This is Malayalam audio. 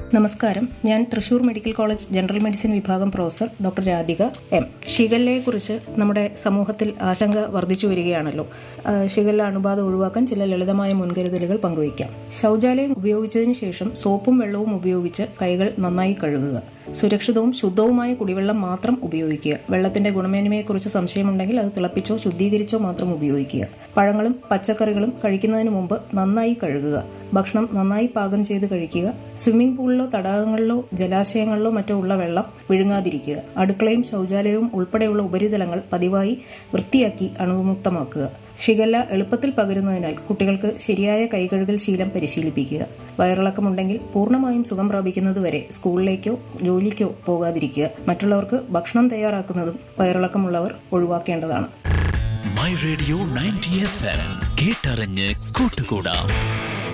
നമസ്കാരം ഞാൻ Thrissur medical college general medicine വിഭാഗം പ്രൊഫസർ ഡോക്ടർ രാധിക എം ഷിഗല്ലയെക്കുറിച്ച് നമ്മുടെ സമൂഹത്തിൽ ആശങ്ക വർദ്ധിച്ചു വരികയാണല്ലോ ആ, ഷിഗല്ല അണുബാധ ഒഴിവാക്കാൻ ചില ലളിതമായ മുൻകരുതലുകൾ പങ്കുവയ്ക്കാം ശൗചാലയം ഉപയോഗിച്ചതിന് ശേഷം സോപ്പും വെള്ളവും ഉപയോഗിച്ച് കൈകൾ നന്നായി കഴുകുക സുരക്ഷിതവും ശുദ്ധവുമായ കുടിവെള്ളം മാത്രം ഉപയോഗിക്കുക വെള്ളത്തിന്റെ ഗുണമേന്മയെക്കുറിച്ച് സംശയമുണ്ടെങ്കിൽ അത് തിളപ്പിച്ചോ ശുദ്ധീകരിച്ചോ മാത്രം ഉപയോഗിക്കുക പഴങ്ങളും പച്ചക്കറികളും കഴിക്കുന്നതിന് മുമ്പ് നന്നായി കഴുകുക ഭക്ഷണം നന്നായി പാകം ചെയ്ത് കഴിക്കുക സ്വിമ്മിംഗ് പൂളിലോ തടാകങ്ങളിലോ ജലാശയങ്ങളിലോ മറ്റോ ഉള്ള വെള്ളം വിഴുങ്ങാതിരിക്കുക അടുക്കളയും ശൗചാലയവും ഉൾപ്പെടെയുള്ള ഉപരിതലങ്ങൾ പതിവായി വൃത്തിയാക്കി അണുവിമുക്തമാക്കുക ഷിഗല്ല എളുപ്പത്തിൽ പകരുന്നതിനാൽ കുട്ടികൾക്ക് ശരിയായ കൈകഴുകൽ ശീലം പരിശീലിപ്പിക്കുക വയറിളക്കമുണ്ടെങ്കിൽ പൂർണ്ണമായും സുഖം പ്രാപിക്കുന്നതുവരെ സ്കൂളിലേക്കോ ജോലിക്കോ പോകാതിരിക്കുക മറ്റുള്ളവർക്ക് ഭക്ഷണം തയ്യാറാക്കുന്നതും വയറിളക്കമുള്ളവർ ഒഴിവാക്കേണ്ടതാണ് my radio ninety F M കേട്ടറിഞ്ഞ് കൂട്ടുകൂടാം